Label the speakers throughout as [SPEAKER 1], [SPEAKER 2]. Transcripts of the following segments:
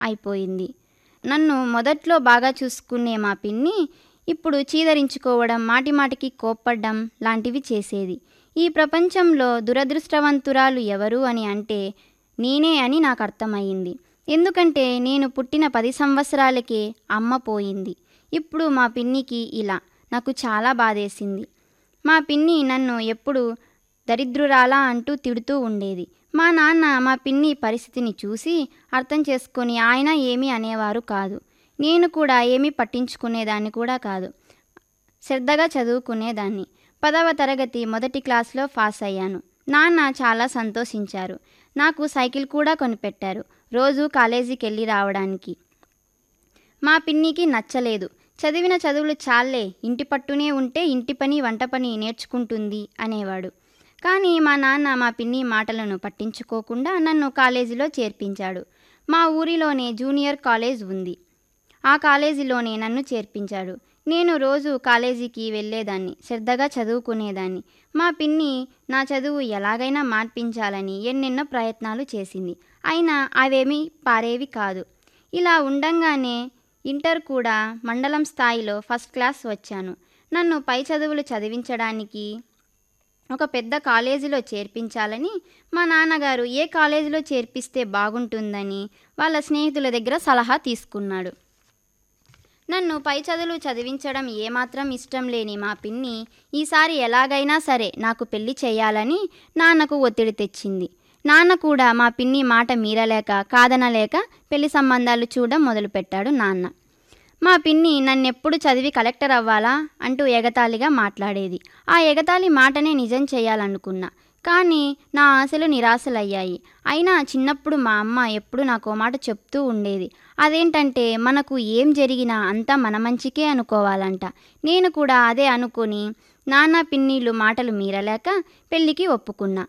[SPEAKER 1] అయిపోయింది నన్ను మొదట్లో బాగా చూసుకునే మా పిన్ని ఇప్పుడు చీదరించుకోవడం మాటిమాటికి కోప్పడ్డం లాంటివి చేసేది ఈ ప్రపంచంలో దురదృష్టవంతురాలు ఎవరు అని అంటే నేనే అని నాకు అర్థమయ్యింది ఎందుకంటే నేను పుట్టిన పది సంవత్సరాలకే అమ్మ పోయింది ఇప్పుడు మా పిన్నికి ఇలా నాకు చాలా బాధేసింది మా పిన్ని నన్ను ఎప్పుడు దరిద్రురాలా అంటూ తిడుతూ ఉండేది మా నాన్న మా పిన్ని పరిస్థితిని చూసి అర్థం చేసుకొని ఆయన ఏమీ అనేవారు కాదు నేను కూడా ఏమీ పట్టించుకునేదాన్ని కూడా కాదు శ్రద్ధగా చదువుకునేదాన్ని పదవ తరగతి మొదటి క్లాస్లో పాస్ అయ్యాను నాన్న చాలా సంతోషించారు నాకు సైకిల్ కూడా కొనిపెట్టారు రోజు కాలేజీకి వెళ్ళి రావడానికి మా పిన్నికి నచ్చలేదు చదివిన చదువులు చాలే ఇంటి పట్టునే ఉంటే ఇంటి పని వంట పని నేర్చుకుంటుంది అనేవాడు కానీ మా నాన్న మా పిన్ని మాటలను పట్టించుకోకుండా నన్ను కాలేజీలో చేర్పించాడు మా ఊరిలోనే జూనియర్ కాలేజ్ ఉంది ఆ కాలేజీలోనే నన్ను చేర్పించాడు నేను రోజు కాలేజీకి వెళ్ళేదాన్ని శ్రద్ధగా చదువుకునేదాన్ని మా పిన్ని నా చదువు ఎలాగైనా మార్పించాలని ఎన్నెన్నో ప్రయత్నాలు చేసింది అయినా అవేమీ పారేవి కాదు ఇలా ఉండంగానే ఇంటర్ కూడా మండలం స్థాయిలో ఫస్ట్ క్లాస్ వచ్చాను నన్ను పై చదువులు చదివించడానికి ఒక పెద్ద కాలేజీలో చేర్పించాలని మా నాన్నగారు ఏ కాలేజీలో చేర్పిస్తే బాగుంటుందని వాళ్ళ స్నేహితుల దగ్గర సలహా తీసుకున్నాడు నన్ను పై చదువులు చదివించడం ఏమాత్రం ఇష్టం లేని మా పిన్ని ఈసారి ఎలాగైనా సరే నాకు పెళ్లి చేయాలని నాన్నకు ఒత్తిడి తెచ్చింది నాన్న కూడా మా పిన్ని మాట మీరలేక కాదనలేక పెళ్లి సంబంధాలు చూడడం మొదలుపెట్టాడు నాన్న మా పిన్ని నన్నెప్పుడు చదివి కలెక్టర్ అవ్వాలా అంటూ ఎగతాళిగా మాట్లాడేది ఆ ఎగతాళి మాటనే నిజం చేయాలనుకున్నా కానీ నా ఆశలు నిరాశలయ్యాయి అయినా చిన్నప్పుడు మా అమ్మ ఎప్పుడు నాకు మాట చెప్తూ ఉండేది అదేంటంటే మనకు ఏం జరిగినా అంతా మన మంచికే అనుకోవాలంట నేను కూడా అదే అనుకొని నాన్న పిన్నిలు మాటలు మీరలేక పెళ్ళికి ఒప్పుకున్నా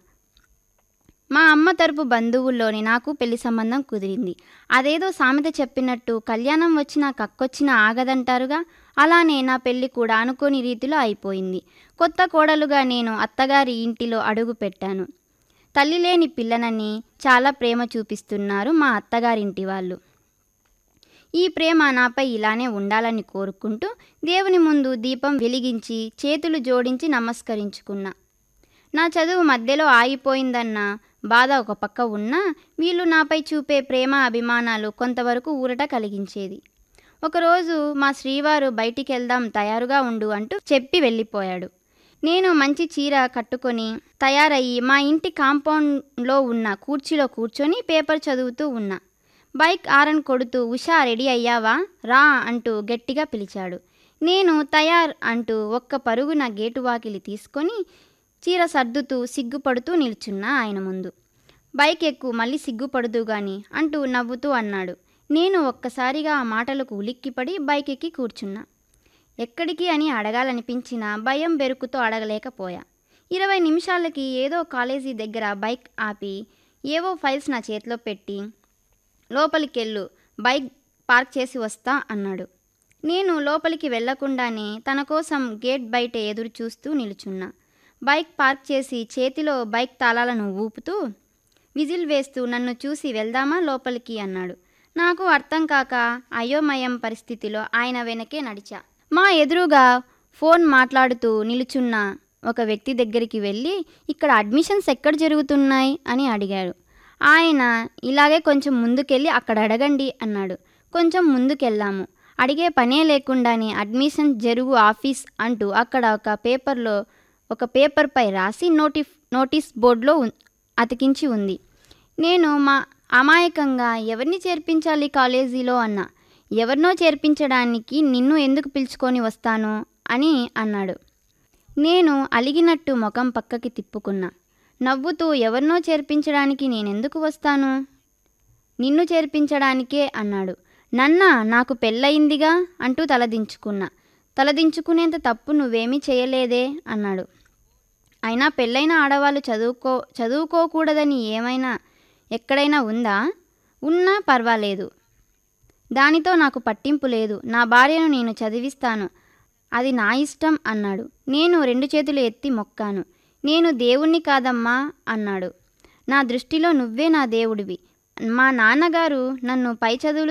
[SPEAKER 1] మా అమ్మ తరపు బంధువుల్లోని నాకు పెళ్లి సంబంధం కుదిరింది అదేదో సామెత చెప్పినట్టు కళ్యాణం వచ్చినా కక్కొచ్చినా ఆగదంటారుగా అలానే నా పెళ్లి కూడా అనుకోని రీతిలో అయిపోయింది కొత్త కోడలుగా నేను అత్తగారి ఇంటిలో అడుగు పెట్టాను తల్లి లేని పిల్లనని చాలా ప్రేమ చూపిస్తున్నారు మా అత్తగారింటి వాళ్ళు ఈ ప్రేమ నాపై ఇలానే ఉండాలని కోరుకుంటూ దేవుని ముందు దీపం వెలిగించి చేతులు జోడించి నమస్కరించుకున్నా నా చదువు మధ్యలో ఆగిపోయిందన్న బాధ ఒక పక్క ఉన్నా వీళ్ళు నాపై చూపే ప్రేమ అభిమానాలు కొంతవరకు ఊరట కలిగించేది ఒకరోజు మా శ్రీవారు బయటికి వెళ్దాం తయారుగా ఉండు అంటూ చెప్పి వెళ్ళిపోయాడు నేను మంచి చీర కట్టుకొని తయారయ్యి మా ఇంటి కాంపౌండ్లో ఉన్న కూర్చీలో కూర్చొని పేపర్ చదువుతూ ఉన్నా బైక్ ఆరన్ కొడుతూ ఉషా రెడీ అయ్యావా రా అంటూ గట్టిగా పిలిచాడు నేను తయార్ అంటూ ఒక్క పరుగున గేటు వాకిలి తీసుకొని చీర సర్దుతూ సిగ్గుపడుతూ నిల్చున్నా ఆయన ముందు బైక్ ఎక్కు మళ్ళీ సిగ్గుపడుతూ గాని అంటూ నవ్వుతూ అన్నాడు నేను ఒక్కసారిగా ఆ మాటలకు ఉలిక్కిపడి బైక్ ఎక్కి కూర్చున్నా ఎక్కడికి అని అడగాలనిపించినా భయం బెరుకుతో అడగలేకపోయా ఇరవై నిమిషాలకి ఏదో కాలేజీ దగ్గర బైక్ ఆపి ఏవో ఫైల్స్ నా చేతిలో పెట్టి లోపలికెళ్ళు బైక్ పార్క్ చేసి వస్తా అన్నాడు నేను లోపలికి వెళ్లకుండానే తన కోసం గేట్ బయట ఎదురు చూస్తూ నిలుచున్నా బైక్ పార్క్ చేసి చేతిలో బైక్ తాళాలను ఊపుతూ విజిల్ వేస్తూ నన్ను చూసి వెళ్దామా లోపలికి అన్నాడు నాకు అర్థం కాక అయోమయం పరిస్థితిలో ఆయన వెనకే నడిచా మా ఎదురుగా ఫోన్ మాట్లాడుతూ నిలుచున్న ఒక వ్యక్తి దగ్గరికి వెళ్ళి ఇక్కడ అడ్మిషన్స్ ఎక్కడ జరుగుతున్నాయి అని అడిగాడు ఆయన ఇలాగే కొంచెం ముందుకెళ్ళి అక్కడ అడగండి అన్నాడు కొంచెం ముందుకెళ్ళాము అడిగే పనే లేకుండానే అడ్మిషన్ జరుగు ఆఫీస్ అంటూ అక్కడ ఒక పేపర్లో ఒక పేపర్పై రాసి నోటి నోటీస్ బోర్డులో ఉన్- అతికించి ఉంది నేను మా అమాయకంగా ఎవరిని చేర్పించాలి కాలేజీలో అన్నా ఎవరినో చేర్పించడానికి నిన్ను ఎందుకు పిలుచుకొని వస్తాను అని అన్నాడు నేను అలిగినట్టు ముఖం పక్కకి తిప్పుకున్నా నవ్వుతూ ఎవరినో చేర్పించడానికి నేనెందుకు వస్తాను నిన్ను చేర్పించడానికే అన్నాడు నన్నా నాకు పెళ్ళయిందిగా అంటూ తలదించుకున్నా తలదించుకునేంత తప్పు నువ్వేమీ చేయలేదే అన్నాడు అయినా పెళ్ళైన ఆడవాళ్ళు చదువుకో చదువుకోకూడదని ఏమైనా ఎక్కడైనా ఉందా ఉన్నా పర్వాలేదు దానితో నాకు పట్టింపు లేదు నా భార్యను నేను చదివిస్తాను అది నా ఇష్టం అన్నాడు నేను రెండు చేతులు ఎత్తి మొక్కాను నేను దేవుణ్ణి కాదమ్మా అన్నాడు నా దృష్టిలో నువ్వే నా దేవుడివి మా నాన్నగారు నన్ను పై చదువులు